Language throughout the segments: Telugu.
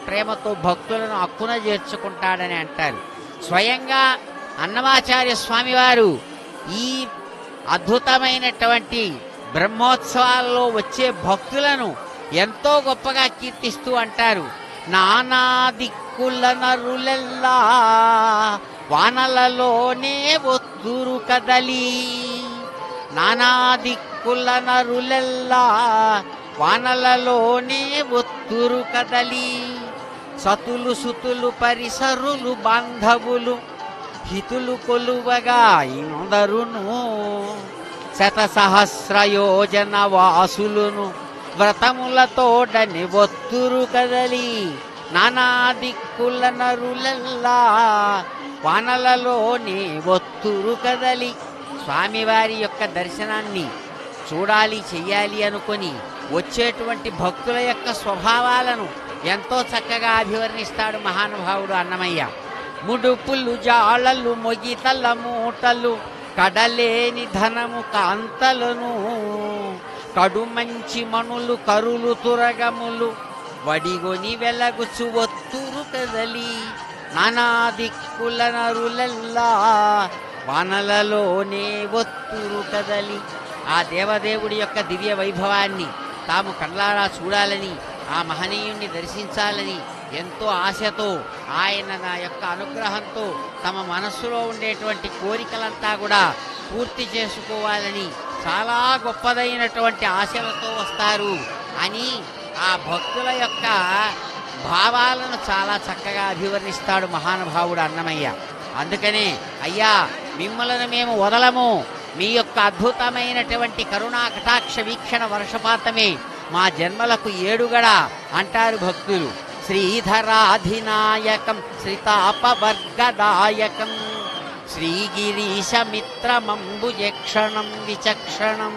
ప్రేమతో భక్తులను అక్కున చేర్చుకుంటాడని అంటారు స్వయంగా అన్నమాచార్య స్వామివారు ఈ అద్భుతమైనటువంటి బ్రహ్మోత్సవాల్లో వచ్చే భక్తులను ఎంతో గొప్పగా కీర్తిస్తూ అంటారు నానా దిక్కుల నరులెల్లా వానలలోనే ఒత్తురు కదలి నానా దిక్కుల నరులెల్లా వానలలోనే ఒత్తురు కదలి సతులు సుతులు పరిసరులు బాంధవులు హితులు కొలువగా ఇందరును శత సహస్ర యోజన వాసులును వ్రతములతోడని ఒత్తురు కదలి నానా దిక్కుల నరులల్లా వానలలోనే ఒత్తురు కదలి స్వామివారి యొక్క దర్శనాన్ని చూడాలి చెయ్యాలి అనుకొని వచ్చేటువంటి భక్తుల యొక్క స్వభావాలను ఎంతో చక్కగా అభివర్ణిస్తాడు మహానుభావుడు అన్నమయ్య ముడుపులు జాళలు మొగితల మూటలు కడలేని ధనము కాంతలను కడుమంచి మణులు కరులు తురగములు వడిగొని వెలగుచు ఒత్తురు కదలి నానా దిక్కుల నరులల్లా వానలలోనే ఒత్తురు కదలి ఆ దేవదేవుడి యొక్క దివ్య వైభవాన్ని తాము కళ్ళారా చూడాలని ఆ మహనీయుణ్ణి దర్శించాలని ఎంతో ఆశతో ఆయన నా యొక్క అనుగ్రహంతో తమ మనస్సులో ఉండేటువంటి కోరికలంతా కూడా పూర్తి చేసుకోవాలని చాలా గొప్పదైనటువంటి ఆశలతో వస్తారు అని ఆ భక్తుల యొక్క భావాలను చాలా చక్కగా అభివర్ణిస్తాడు మహానుభావుడు అన్నమయ్య అందుకనే అయ్యా మిమ్మలను మేము వదలము మీ యొక్క అద్భుతమైనటువంటి కరుణా కటాక్ష వీక్షణ వర్షపాతమే మా జన్మలకు ఏడుగడ అంటారు భక్తులు శ్రీధరాధినాయకం శ్రీతాపవర్గదాయకం శ్రీగిరీశమిత్రమంబుజక్షణం విచక్షణం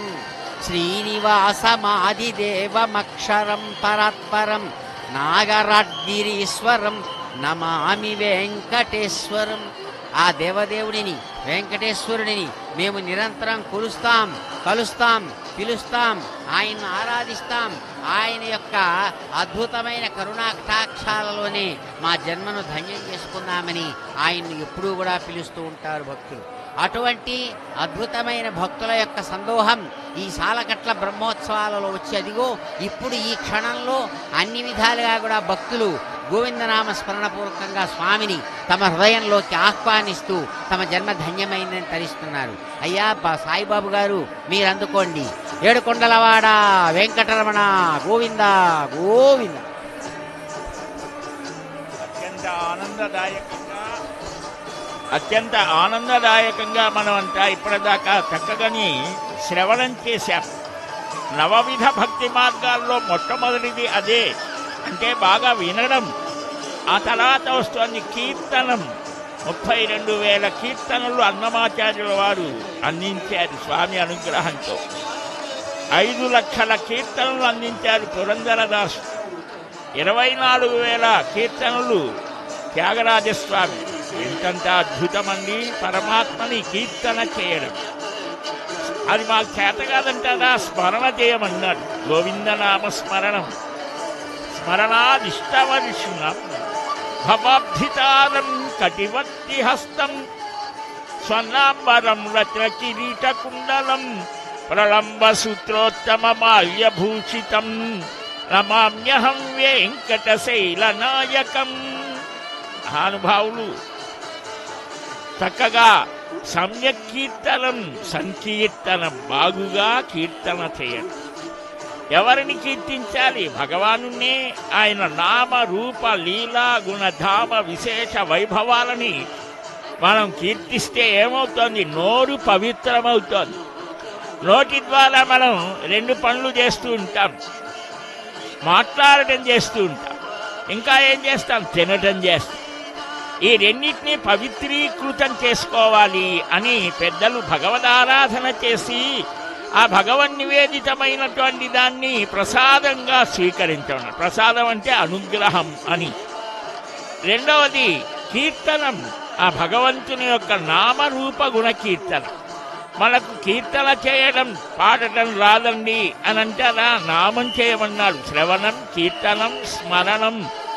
శ్రీనివాసమాదిదేవమక్షరం పరాత్పరం నాగరాడ్గిరీశ్వరం నమామి వెంకటేశ్వరం ఆ దేవదేవుడిని వెంకటేశ్వరుడిని మేము నిరంతరం కొలుస్తాం కలుస్తాం పిలుస్తాం ఆయన్ను ఆరాధిస్తాం ఆయన యొక్క అద్భుతమైన కరుణా కటాక్షాలలోనే మా జన్మను ధన్యం చేసుకుందామని ఆయన్ను ఎప్పుడూ కూడా పిలుస్తూ ఉంటారు భక్తులు అటువంటి అద్భుతమైన భక్తుల యొక్క సందోహం ఈ సాలకట్ల బ్రహ్మోత్సవాలలో వచ్చి అదిగో ఇప్పుడు ఈ క్షణంలో అన్ని విధాలుగా కూడా భక్తులు గోవిందనామ స్మరణపూర్వకంగా స్వామిని తమ హృదయంలోకి ఆహ్వానిస్తూ తమ జన్మ ధన్యమైందని తరిస్తున్నారు అయ్యా బా సాయిబాబు గారు మీరు అందుకోండి ఏడుకొండలవాడ వెంకటరమణ గోవింద గోవింద అత్యంత ఆనందదాయకంగా అత్యంత ఆనందదాయకంగా మనం అంతా ఇప్పటిదాకా చక్కగాని శ్రవణం చేశాం నవవిధ భక్తి మార్గాల్లో మొట్టమొదటిది అదే అంటే బాగా వినడం ఆ తర్వాత వస్తుంది కీర్తనం ముప్పై రెండు వేల కీర్తనలు అన్నమాచార్యుల వారు అందించారు స్వామి అనుగ్రహంతో ఐదు లక్షల కీర్తనలు అందించారు పురంధరదాసు ఇరవై నాలుగు వేల కీర్తనలు త్యాగరాజస్వామి ఎంతంత అద్భుతమండి పరమాత్మని కీర్తన చేయడం అది మాకు చేత కాదంటారా స్మరణ చేయమన్నాడు గోవిందనామ స్మరణం స్మరణాదిష్టవర్షుణం భవాబ్ధితారం కటివర్తి హస్తం స్వర్ణాంబరం రత్న కిరీట కుండలం ప్రళంబ సూత్రోత్తమ మాల్యభూషితం నమామ్యహం వెంకటశైల నాయకం మహానుభావులు చక్కగా సమ్యక్ కీర్తనం సంకీర్తనం బాగుగా కీర్తన చేయండి ఎవరిని కీర్తించాలి భగవానునే ఆయన నామ రూప లీలా గుణధామ విశేష వైభవాలని మనం కీర్తిస్తే ఏమవుతోంది నోరు పవిత్రమవుతోంది నోటి ద్వారా మనం రెండు పనులు చేస్తూ ఉంటాం మాట్లాడటం చేస్తూ ఉంటాం ఇంకా ఏం చేస్తాం తినటం చేస్తాం ఈ రెండింటినీ పవిత్రీకృతం చేసుకోవాలి అని పెద్దలు భగవదారాధన చేసి ఆ భగవన్ నివేదితమైనటువంటి దాన్ని ప్రసాదంగా స్వీకరించడం ప్రసాదం అంటే అనుగ్రహం అని రెండవది కీర్తనం ఆ భగవంతుని యొక్క నామరూప గుణ కీర్తన మనకు కీర్తన చేయడం పాడటం రాదండి అని అంటారా నామం చేయమన్నాడు శ్రవణం కీర్తనం స్మరణం